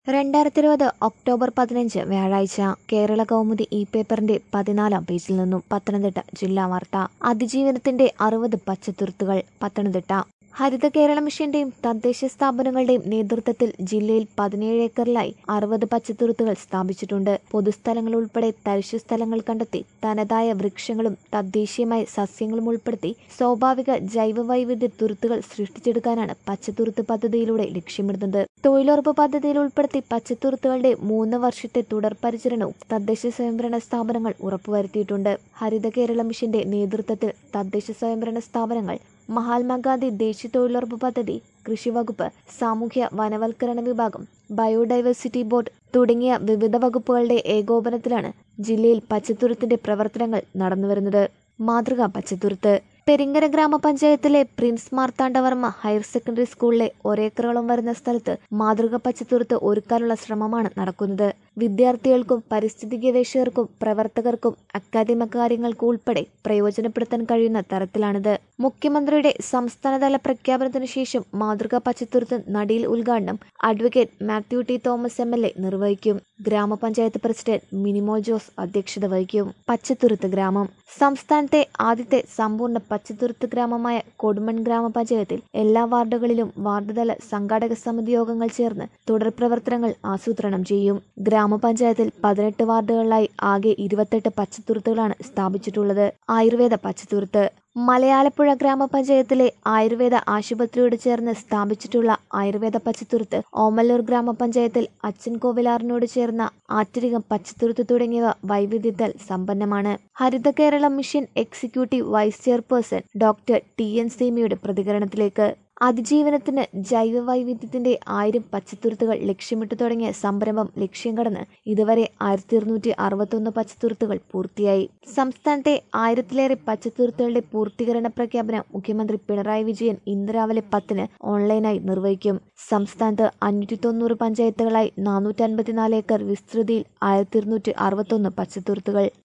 രണ്ടായിരത്തി ഇരുപത് ഒക്ടോബർ പതിനഞ്ച് വ്യാഴാഴ്ച കേരള കൗമുദി ഇ പേപ്പറിന്റെ പതിനാലാം പേജിൽ നിന്നും പത്തനംതിട്ട ജില്ലാ വാർത്ത അതിജീവനത്തിന്റെ അറുപത് പച്ചത്തുരുത്തുകൾ പത്തനംതിട്ട ഹരിത കേരള മിഷന്റെയും തദ്ദേശ സ്ഥാപനങ്ങളുടെയും നേതൃത്വത്തിൽ ജില്ലയിൽ പതിനേഴ് ഏക്കറിലായി അറുപത് പച്ചത്തുരുത്തുകൾ സ്ഥാപിച്ചിട്ടുണ്ട് പൊതുസ്ഥലങ്ങൾ ഉൾപ്പെടെ തരിശു സ്ഥലങ്ങൾ കണ്ടെത്തി തനതായ വൃക്ഷങ്ങളും തദ്ദേശീയമായ സസ്യങ്ങളും ഉൾപ്പെടുത്തി സ്വാഭാവിക ജൈവ വൈവിധ്യ തുരുത്തുകൾ സൃഷ്ടിച്ചെടുക്കാനാണ് പച്ചത്തുരുത്ത് പദ്ധതിയിലൂടെ ലക്ഷ്യമിടുന്നത് തൊഴിലുറപ്പ് പദ്ധതിയിൽ ഉൾപ്പെടുത്തി പച്ചത്തുരുത്തുകളുടെ മൂന്ന് വർഷത്തെ തുടർ പരിചരണവും തദ്ദേശ സ്വയംഭരണ സ്ഥാപനങ്ങൾ ഉറപ്പുവരുത്തിയിട്ടുണ്ട് ഹരിത കേരള മിഷന്റെ നേതൃത്വത്തിൽ തദ്ദേശ സ്വയംഭരണ സ്ഥാപനങ്ങൾ മഹാത്മാഗാന്ധി ദേശീയ തൊഴിലുറപ്പ് പദ്ധതി കൃഷിവകുപ്പ് സാമൂഹ്യ വനവൽക്കരണ വിഭാഗം ബയോഡൈവേഴ്സിറ്റി ബോർഡ് തുടങ്ങിയ വിവിധ വകുപ്പുകളുടെ ഏകോപനത്തിലാണ് ജില്ലയിൽ പച്ചത്തുരുത്തിന്റെ പ്രവർത്തനങ്ങൾ നടന്നുവരുന്നത് മാതൃകാ പച്ചത്തുരുത്ത് പെരിങ്കര ഗ്രാമപഞ്ചായത്തിലെ പ്രിൻസ് മാർത്താണ്ഡവർമ്മ ഹയർ സെക്കൻഡറി സ്കൂളിലെ ഒരേക്കറോളം വരുന്ന സ്ഥലത്ത് മാതൃക പച്ചത്തുരുത്ത് ഒരുക്കാനുള്ള ശ്രമമാണ് നടക്കുന്നത് വിദ്യാർത്ഥികൾക്കും പരിസ്ഥിതി ഗവേഷകർക്കും പ്രവർത്തകർക്കും അക്കാദമിക് കാര്യങ്ങൾക്കും ഉൾപ്പെടെ പ്രയോജനപ്പെടുത്താൻ കഴിയുന്ന തരത്തിലാണിത് മുഖ്യമന്ത്രിയുടെ സംസ്ഥാനതല പ്രഖ്യാപനത്തിനു ശേഷം മാതൃക പച്ചത്തുരുത്ത് നടിയിൽ ഉദ്ഘാടനം advocate Mathew T Thomas M L A നിർവഹിക്കും ഗ്രാമപഞ്ചായത്ത് പ്രസിഡന്റ് മിനിമോൾ ജോസ് അധ്യക്ഷത വഹിക്കും പച്ചത്തുരുത്ത് ഗ്രാമം സംസ്ഥാനത്തെ ആദ്യത്തെ സമ്പൂർണ്ണ പച്ചത്തുരുത്ത് ഗ്രാമമായ കൊടുമൺ ഗ്രാമപഞ്ചായത്തിൽ എല്ലാ വാർഡുകളിലും വാർഡ് തല സംഘാടക സമിതി യോഗങ്ങൾ ചേർന്ന് തുടർ പ്രവർത്തനങ്ങൾ ആസൂത്രണം ചെയ്യും ഗ്രാമപഞ്ചായത്തിൽ പതിനെട്ട് വാർഡുകളിലായി ആകെ ഇരുപത്തെട്ട് പച്ചത്തുരുത്തുകളാണ് സ്ഥാപിച്ചിട്ടുള്ളത് ആയുർവേദ പച്ചത്തുരുത്ത് മലയാളപ്പുഴ ഗ്രാമപഞ്ചായത്തിലെ ആയുർവേദ ആശുപത്രിയോട് ചേർന്ന് സ്ഥാപിച്ചിട്ടുള്ള ആയുർവേദ പച്ചത്തുരുത്ത് ഓമല്ലൂർ ഗ്രാമപഞ്ചായത്തിൽ അച്ഛൻ കോവിലാറിനോട് ചേർന്ന ആറ്റരികം പച്ചത്തുരുത്ത് തുടങ്ങിയവ വൈവിധ്യത്താൽ സമ്പന്നമാണ് Haritha Kerala mission executive vice chairperson doctor T N സീമയുടെ പ്രതികരണത്തിലേക്ക് അതിജീവനത്തിന് ജൈവ വൈവിധ്യത്തിന്റെ ആയിരം പച്ചത്തുരുത്തുകൾ ലക്ഷ്യമിട്ട് തുടങ്ങിയ സംരംഭം ലക്ഷ്യം കടന്ന് ഇതുവരെ ആയിരത്തി ഇരുന്നൂറ്റി അറുപത്തൊന്ന് പച്ചത്തുരുത്തുകൾ പൂർത്തിയായി സംസ്ഥാനത്തെ ആയിരത്തിലേറെ പച്ചത്തുരുത്തുകളുടെ പൂർത്തീകരണ പ്രഖ്യാപനം മുഖ്യമന്ത്രി പിണറായി വിജയൻ ഇന്ന് രാവിലെ പത്തിന് ഓൺലൈനായി നിർവഹിക്കും സംസ്ഥാനത്ത് അഞ്ഞൂറ്റി തൊണ്ണൂറ് പഞ്ചായത്തുകളായി നാനൂറ്റി അൻപത്തിനാല് ഏക്കർ വിസ്തൃതിയിൽ ആയിരത്തി ഇരുന്നൂറ്റി അറുപത്തൊന്ന് പച്ചത്തുരുത്തുകൾ